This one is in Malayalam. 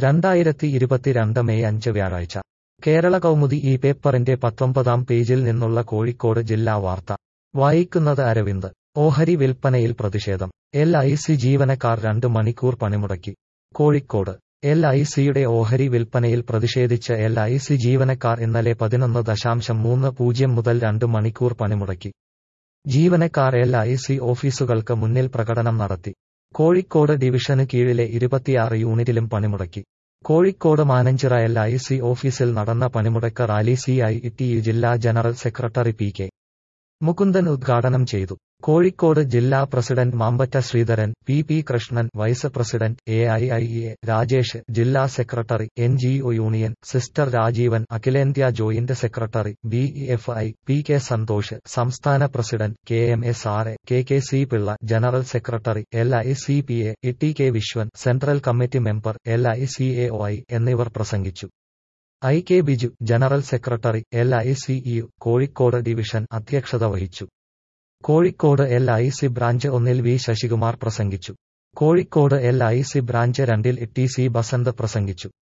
രണ്ടായിരത്തി ഇരുപത്തിരണ്ട് മെയ് അഞ്ച് വ്യാഴാഴ്ച കേരള കൗമുദി ഈ പേപ്പറിന്റെ പത്തൊമ്പതാം പേജിൽ നിന്നുള്ള കോഴിക്കോട് ജില്ലാ വാർത്ത വായിക്കുന്നത് അരവിന്ദ് ഓഹരി വിൽപ്പനയിൽ പ്രതിഷേധം എൽ ഐ സി ജീവനക്കാർ രണ്ട് മണിക്കൂർ പണിമുടക്കി കോഴിക്കോട് എൽ ഐ സിയുടെ ഓഹരി വിൽപ്പനയിൽ പ്രതിഷേധിച്ച് എൽ ഐ സി ജീവനക്കാർ ഇന്നലെ പതിനൊന്ന് ദശാംശം മൂന്ന് പൂജ്യം മുതൽ രണ്ട് മണിക്കൂർ പണിമുടക്കി ജീവനക്കാർ എൽ ഐ സി ഓഫീസുകൾക്ക് മുന്നിൽ പ്രകടനം നടത്തി കോഴിക്കോട് ഡിവിഷന് കീഴിലെ ഇരുപത്തിയാറ് യൂണിറ്റിലും പണിമുടക്കി Kozhikode Mananchira L I C ഓഫീസിൽ നടന്ന പണിമുടക്ക് rally C I T U ജില്ലാ general secretary P K Mukundan ഉദ്ഘാടനം ചെയ്തു കോഴിക്കോട് ജില്ലാ president Mambatta Sreedharan P P Krishnan vice president A I I A Rajesh ജില്ലാ secretary N G O union sister Rajeevan അഖിലേന്ത്യാ joint secretary B F I P K Santhosh സംസ്ഥാന president K M S R A K K C Pillai general secretary L I C P A E T K Viswan central committee member L I C A O I എന്നിവർ പ്രസംഗിച്ചു I K Biju general secretary L I C U Kozhikode division അധ്യക്ഷത വഹിച്ചു Kozhikode L I C branch ഒന്നിൽ വി ശശികുമാർ പ്രസംഗിച്ചു Kozhikode L I C branch രണ്ടിൽ ടി സി ബസന്ത് പ്രസംഗിച്ചു